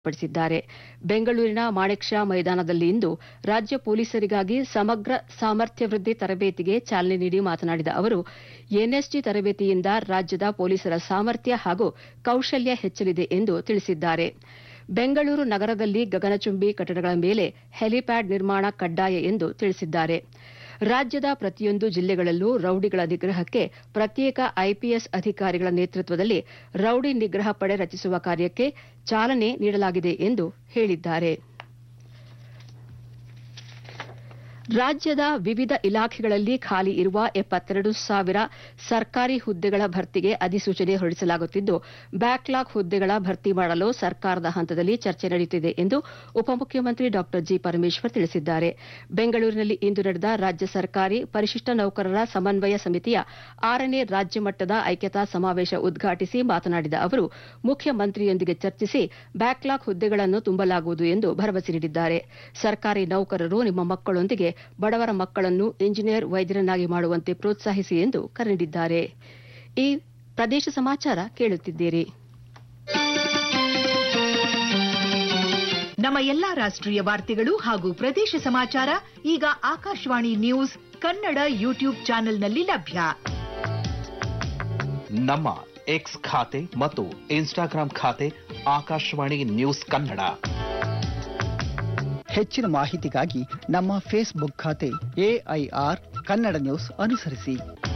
ಪಡಿಸಿದ್ದಾರೆ ಬೆಂಗಳೂರಿನ ಮಾಣಿಕ್ ಷಾ ಮೈದಾನದಲ್ಲಿ ಇಂದು ರಾಜ್ಯ ಪೊಲೀಸರಿಗಾಗಿ ಸಮಗ್ರ ಸಾಮರ್ಥ್ಯ ವೃದ್ಧಿ ತರಬೇತಿಗೆ ಚಾಲನೆ ನೀಡಿ ಮಾತನಾಡಿದ ಅವರು ಎನ್ಎಸ್ಜಿ ತರಬೇತಿಯಿಂದ ರಾಜ್ಯದ ಪೊಲೀಸರ ಸಾಮರ್ಥ್ಯ ಹಾಗೂ ಕೌಶಲ್ಯ ಹೆಚ್ಚಲಿದೆ ಎಂದು ತಿಳಿಸಿದ್ದಾರೆ ಬೆಂಗಳೂರು ನಗರದಲ್ಲಿ ಗಗನಚುಂಬಿ ಕಟ್ಟಡಗಳ ಮೇಲೆ ಹೆಲಿಪ್ಯಾಡ್ ನಿರ್ಮಾಣ ಕಡ್ಡಾಯ ಎಂದು ತಿಳಿಸಿದ್ದಾರೆ ರಾಜ್ಯದ ಪ್ರತಿಯೊಂದು ಜಿಲ್ಲೆಗಳಲ್ಲೂ ರೌಡಿಗಳ ನಿಗ್ರಹಕ್ಕೆ ಪ್ರತ್ಯೇಕ ಐಪಿಎಸ್ ಅಧಿಕಾರಿಗಳ ನೇತೃತ್ವದಲ್ಲಿ ರೌಡಿ ನಿಗ್ರಹ ಪಡೆ ರಚಿಸುವ ಕಾರ್ಯಕ್ಕೆ ಚಾಲನೆ ನೀಡಲಾಗಿದೆ ಎಂದು ಹೇಳಿದ್ದಾರೆ ರಾಜ್ಯದ ವಿವಿಧ ಇಲಾಖೆಗಳಲ್ಲಿ ಖಾಲಿ ಇರುವ ಎಪ್ಪತ್ತೆರಡು ಸಾವಿರ ಸರ್ಕಾರಿ ಹುದ್ದೆಗಳ ಭರ್ತಿಗೆ ಅಧಿಸೂಚನೆ ಹೊರಡಿಸಲಾಗುತ್ತಿದ್ದು ಬ್ಯಾಕ್ಲಾಗ್ ಹುದ್ದೆಗಳ ಭರ್ತಿ ಮಾಡಲು ಸರ್ಕಾರದ ಹಂತದಲ್ಲಿ ಚರ್ಚೆ ನಡೆಯುತ್ತಿದೆ ಎಂದು ಉಪಮುಖ್ಯಮಂತ್ರಿ ಡಾ ಜಿ ಪರಮೇಶ್ವರ್ ತಿಳಿಸಿದ್ದಾರೆ ಬೆಂಗಳೂರಿನಲ್ಲಿ ಇಂದು ನಡೆದ ರಾಜ್ಯ ಸರ್ಕಾರಿ ಪರಿಶಿಷ್ಟ ನೌಕರರ ಸಮನ್ವಯ ಸಮಿತಿಯ ಆರನೇ ರಾಜ್ಯ ಮಟ್ಟದ ಐಕ್ಯತಾ ಸಮಾವೇಶ ಉದ್ಘಾಟಿಸಿ ಮಾತನಾಡಿದ ಅವರು ಮುಖ್ಯಮಂತ್ರಿಯೊಂದಿಗೆ ಚರ್ಚಿಸಿ ಬ್ಯಾಕ್ಲಾಗ್ ಹುದ್ದೆಗಳನ್ನು ತುಂಬಲಾಗುವುದು ಎಂದು ಭರವಸೆ ನೀಡಿದ್ದಾರೆ ಸರ್ಕಾರಿ ನೌಕರರು ನಿಮ್ಮ ಮಕ್ಕಳೊಂದಿಗೆ ಬಡವರ ಮಕ್ಕಳನ್ನು ಇಂಜಿನಿಯರ್ ವೈದ್ಯರನ್ನಾಗಿ ಮಾಡುವಂತೆ ಪ್ರೋತ್ಸಾಹಿಸಿ ಎಂದು ಕರೆ ನೀಡಿದ್ದಾರೆ ಈ ಪ್ರದೇಶ ಸಮಾಚಾರ ಕೇಳುತ್ತಿದ್ದೀರಿ ನಮ್ಮ ಎಲ್ಲಾ ರಾಷ್ಟ್ರೀಯ ವಾರ್ತೆಗಳು ಹಾಗೂ ಪ್ರದೇಶ ಸಮಾಚಾರ ಈಗ ಆಕಾಶವಾಣಿ ನ್ಯೂಸ್ ಕನ್ನಡ ಯೂಟ್ಯೂಬ್ ಚಾನೆಲ್ನಲ್ಲಿ ಲಭ್ಯ ನಮ್ಮ ಎಕ್ಸ್ ಖಾತೆ ಮತ್ತು ಇನ್ಸ್ಟಾಗ್ರಾಂ ಖಾತೆ ಆಕಾಶವಾಣಿ ನ್ಯೂಸ್ ಕನ್ನಡ ಹೆಚ್ಚಿನ ಮಾಹಿತಿಗಾಗಿ ನಮ್ಮ ಫೇಸ್ಬುಕ್ ಖಾತೆ ಎಐಆರ್ ಕನ್ನಡ ನ್ಯೂಸ್ ಅನುಸರಿಸಿ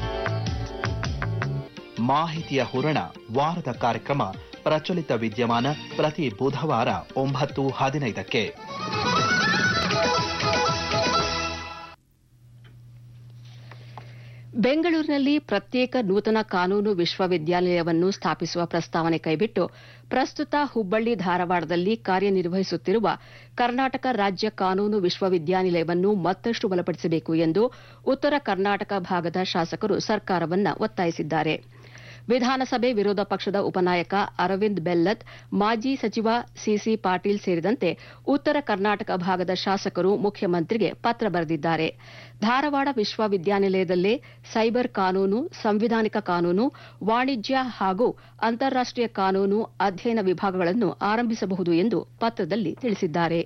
ಮಾಹಿತಿಯ ಹೂರಣ ವಾರದ ಕಾರ್ಯಕ್ರಮ ಪ್ರಚಲಿತ ವಿದ್ಯಮಾನ ಪ್ರತಿ ಬುಧವಾರ ಒಂಬತ್ತು ಹದಿನೈದಕ್ಕೆ ಬೆಂಗಳೂರಿನಲ್ಲಿ ಪ್ರತ್ಯೇಕ ನೂತನ ಕಾನೂನು ವಿಶ್ವವಿದ್ಯಾಲಯವನ್ನು ಸ್ಥಾಪಿಸುವ ಪ್ರಸ್ತಾವನೆ ಕೈಬಿಟ್ಟು ಪ್ರಸ್ತುತ ಹುಬ್ಬಳ್ಳಿ ಧಾರವಾಡದಲ್ಲಿ ಕಾರ್ಯನಿರ್ವಹಿಸುತ್ತಿರುವ ಕರ್ನಾಟಕ ರಾಜ್ಯ ಕಾನೂನು ವಿಶ್ವವಿದ್ಯಾನಿಲಯವನ್ನು ಮತ್ತಷ್ಟು ಬಲಪಡಿಸಬೇಕು ಎಂದು ಉತ್ತರ ಕರ್ನಾಟಕ ಭಾಗದ ಶಾಸಕರು ಸರ್ಕಾರವನ್ನು ಒತ್ತಾಯಿಸಿದ್ದಾರೆ ವಿಧಾನಸಭೆ ವಿರೋಧ ಪಕ್ಷದ ಉಪನಾಯಕ ಅರವಿಂದ್ ಬೆಲ್ಲತ್ ಮಾಜಿ ಸಚಿವ ಸಿಸಿ ಪಾಟೀಲ್ ಸೇರಿದಂತೆ ಉತ್ತರ ಕರ್ನಾಟಕ ಭಾಗದ ಶಾಸಕರು ಮುಖ್ಯಮಂತ್ರಿಗೆ ಪತ್ರ ಬರೆದಿದ್ದಾರೆ ಧಾರವಾಡ ವಿಶ್ವವಿದ್ಯಾನಿಲಯದಲ್ಲೇ ಸೈಬರ್ ಕಾನೂನು ಸಂವಿಧಾನಿಕ ಕಾನೂನು ವಾಣಿಜ್ಯ ಹಾಗೂ ಅಂತಾರಾಷ್ಟೀಯ ಕಾನೂನು ಅಧ್ಯಯನ ವಿಭಾಗಗಳನ್ನು ಆರಂಭಿಸಬಹುದು ಎಂದು ಪತ್ರದಲ್ಲಿ ತಿಳಿಸಿದ್ದಾರೆ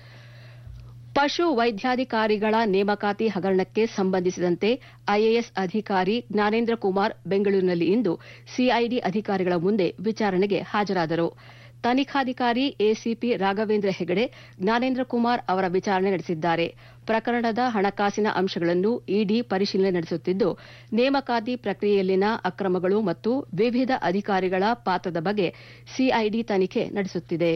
ಪಶು ವೈದ್ಯಾಧಿಕಾರಿಗಳ ನೇಮಕಾತಿ ಹಗರಣಕ್ಕೆ ಸಂಬಂಧಿಸಿದಂತೆ ಐಎಎಸ್ ಅಧಿಕಾರಿ ಜ್ಞಾನೇಂದ್ರ ಕುಮಾರ್ ಬೆಂಗಳೂರಿನಲ್ಲಿ ಇಂದು ಸಿಐಡಿ ಅಧಿಕಾರಿಗಳ ಮುಂದೆ ವಿಚಾರಣೆಗೆ ಹಾಜರಾದರು ತನಿಖಾಧಿಕಾರಿ ಎಸಿಪಿ ರಾಘವೇಂದ್ರ ಹೆಗಡೆ ಜ್ಞಾನೇಂದ್ರ ಕುಮಾರ್ ಅವರ ವಿಚಾರಣೆ ನಡೆಸಿದ್ದಾರೆ ಪ್ರಕರಣದ ಹಣಕಾಸಿನ ಅಂಶಗಳನ್ನು ಇಡಿ ಪರಿಶೀಲನೆ ನಡೆಸುತ್ತಿದ್ದು ನೇಮಕಾತಿ ಪ್ರಕ್ರಿಯೆಯಲ್ಲಿನ ಅಕ್ರಮಗಳು ಮತ್ತು ವಿವಿಧ ಅಧಿಕಾರಿಗಳ ಪಾತ್ರದ ಬಗ್ಗೆ ಸಿಐಡಿ ತನಿಖೆ ನಡೆಸುತ್ತಿದೆ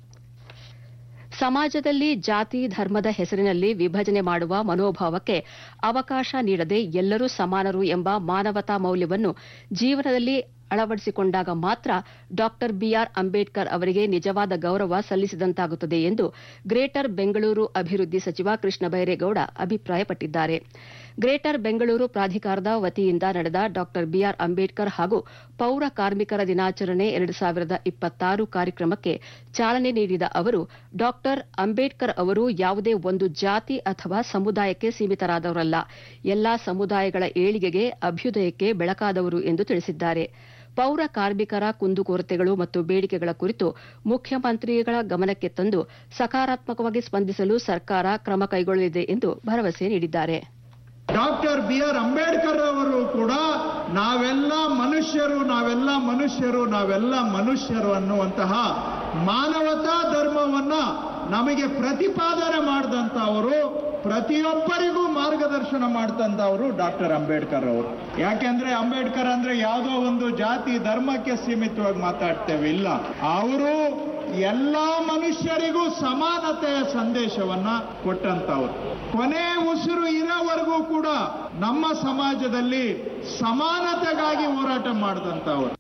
ಸಮಾಜದಲ್ಲಿ ಜಾತಿ ಧರ್ಮದ ಹೆಸರಿನಲ್ಲಿ ವಿಭಜನೆ ಮಾಡುವ ಮನೋಭಾವಕ್ಕೆ ಅವಕಾಶ ನೀಡದೆ ಎಲ್ಲರೂ ಸಮಾನರು ಎಂಬ ಮಾನವತಾ ಮೌಲ್ಯವನ್ನು ಜೀವನದಲ್ಲಿ ಅಳವಡಿಸಿಕೊಂಡಾಗ ಮಾತ್ರ ಡಾ ಬಿಆರ್ ಅಂಬೇಡ್ಕರ್ ಅವರಿಗೆ ನಿಜವಾದ ಗೌರವ ಸಲ್ಲಿಸಿದಂತಾಗುತ್ತದೆ ಎಂದು ಗ್ರೇಟರ್ ಬೆಂಗಳೂರು ಅಭಿವೃದ್ಧಿ ಸಚಿವ ಕೃಷ್ಣ ಬೈರೇಗೌಡ ಅಭಿಪ್ರಾಯಪಟ್ಟಿದ್ದಾರೆ ಗ್ರೇಟರ್ ಬೆಂಗಳೂರು ಪ್ರಾಧಿಕಾರದ ವತಿಯಿಂದ ನಡೆದ ಡಾ ಬಿಆರ್ ಅಂಬೇಡ್ಕರ್ ಹಾಗೂ ಪೌರ ಕಾರ್ಮಿಕರ ದಿನಾಚರಣೆ ಎರಡು ಸಾವಿರದ ಇಪ್ಪತ್ತಾರು ಕಾರ್ಯಕ್ರಮಕ್ಕೆ ಚಾಲನೆ ನೀಡಿದ ಅವರು ಡಾ ಅಂಬೇಡ್ಕರ್ ಅವರು ಯಾವುದೇ ಒಂದು ಜಾತಿ ಅಥವಾ ಸಮುದಾಯಕ್ಕೆ ಸೀಮಿತರಾದವರಲ್ಲ ಎಲ್ಲಾ ಸಮುದಾಯಗಳ ಏಳಿಗೆಗೆ ಅಭ್ಯುದಯಕ್ಕೆ ಬೆಳಕಾದವರು ಎಂದು ತಿಳಿಸಿದ್ದಾರೆ ಪೌರ ಕಾರ್ಮಿಕರ ಕುಂದುಕೊರತೆಗಳು ಮತ್ತು ಬೇಡಿಕೆಗಳ ಕುರಿತು ಮುಖ್ಯಮಂತ್ರಿಗಳ ಗಮನಕ್ಕೆ ತಂದು ಸಕಾರಾತ್ಮಕವಾಗಿ ಸ್ಪಂದಿಸಲು ಸರ್ಕಾರ ಕ್ರಮ ಕೈಗೊಳ್ಳಲಿದೆ ಎಂದು ಭರವಸೆ ನೀಡಿದ್ದಾರೆ ಡಾಕ್ಟರ್ ಬಿ ಆರ್ ಅಂಬೇಡ್ಕರ್ ಅವರು ಕೂಡ ನಾವೆಲ್ಲ ಮನುಷ್ಯರು ನಾವೆಲ್ಲ ಮನುಷ್ಯರು ನಾವೆಲ್ಲ ಮನುಷ್ಯರು ಅನ್ನುವಂತಹ ಮಾನವತಾ ಧರ್ಮವನ್ನ ನಮಗೆ ಪ್ರತಿಪಾದನೆ ಮಾಡಿದಂತವರು ಪ್ರತಿಯೊಬ್ಬರಿಗೂ ಮಾರ್ಗದರ್ಶನ ಮಾಡಿದಂತವರು ಡಾಕ್ಟರ್ ಅಂಬೇಡ್ಕರ್ ಅವರು ಯಾಕೆಂದ್ರೆ ಅಂಬೇಡ್ಕರ್ ಅಂದ್ರೆ ಯಾವುದೋ ಒಂದು ಜಾತಿ ಧರ್ಮಕ್ಕೆ ಸೀಮಿತವಾಗಿ ಮಾತಾಡ್ತೇವೆ ಇಲ್ಲ ಅವರು ಎಲ್ಲಾ ಮನುಷ್ಯರಿಗೂ ಸಮಾನತೆಯ ಸಂದೇಶವನ್ನ ಕೊಟ್ಟಂತವ್ರು ಕೊನೆ ಉಸಿರು ಇರೋವರೆಗೂ ಕೂಡ ನಮ್ಮ ಸಮಾಜದಲ್ಲಿ ಸಮಾನತೆಗಾಗಿ ಹೋರಾಟ ಮಾಡಿದಂತವ್ರು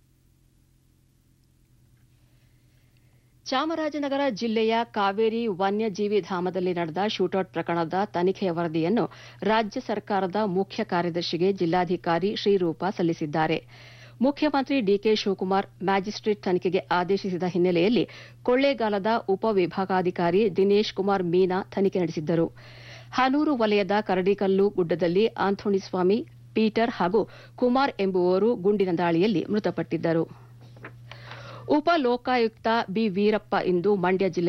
ಚಾಮರಾಜನಗರ ಜಿಲ್ಲೆಯ ಕಾವೇರಿ ವನ್ಯಜೀವಿ ಧಾಮದಲ್ಲಿ ನಡೆದ ಶೂಟೌಟ್ ಪ್ರಕರಣದ ತನಿಖೆಯ ವರದಿಯನ್ನು ರಾಜ್ಯ ಸರ್ಕಾರದ ಮುಖ್ಯ ಕಾರ್ಯದರ್ಶಿಗೆ ಜಿಲ್ಲಾಧಿಕಾರಿ ಶ್ರೀರೂಪ ಸಲ್ಲಿಸಿದ್ದಾರೆ ಮುಖ್ಯಮಂತ್ರಿ ಡಿಕೆ ಶಿವಕುಮಾರ್ ಮ್ಯಾಜಿಸ್ಟ್ರೇಟ್ ತನಿಖೆಗೆ ಆದೇಶಿಸಿದ ಹಿನ್ನೆಲೆಯಲ್ಲಿ ಕೊಳ್ಳೇಗಾಲದ ಉಪವಿಭಾಗಾಧಿಕಾರಿ ದಿನೇಶ್ ಕುಮಾರ್ ಮೀನಾ ತನಿಖೆ ನಡೆಸಿದ್ದರು ಹನೂರು ವಲಯದ ಕರಡಿಕಲ್ಲು ಗುಡ್ಡದಲ್ಲಿ ಆಂಥೋಣಿಸ್ವಾಮಿ ಪೀಟರ್ ಹಾಗೂ ಕುಮಾರ್ ಎಂಬುವವರು ಗುಂಡಿನ ದಾಳಿಯಲ್ಲಿ ಮೃತಪಟ್ಟಿದ್ದರು ಉಪ ಲೋಕಾಯುಕ್ತ ಬಿ ವೀರಪ್ಪ ಇಂದು ಮಂಡ್ಯ ಜಿಲ್ಲೆ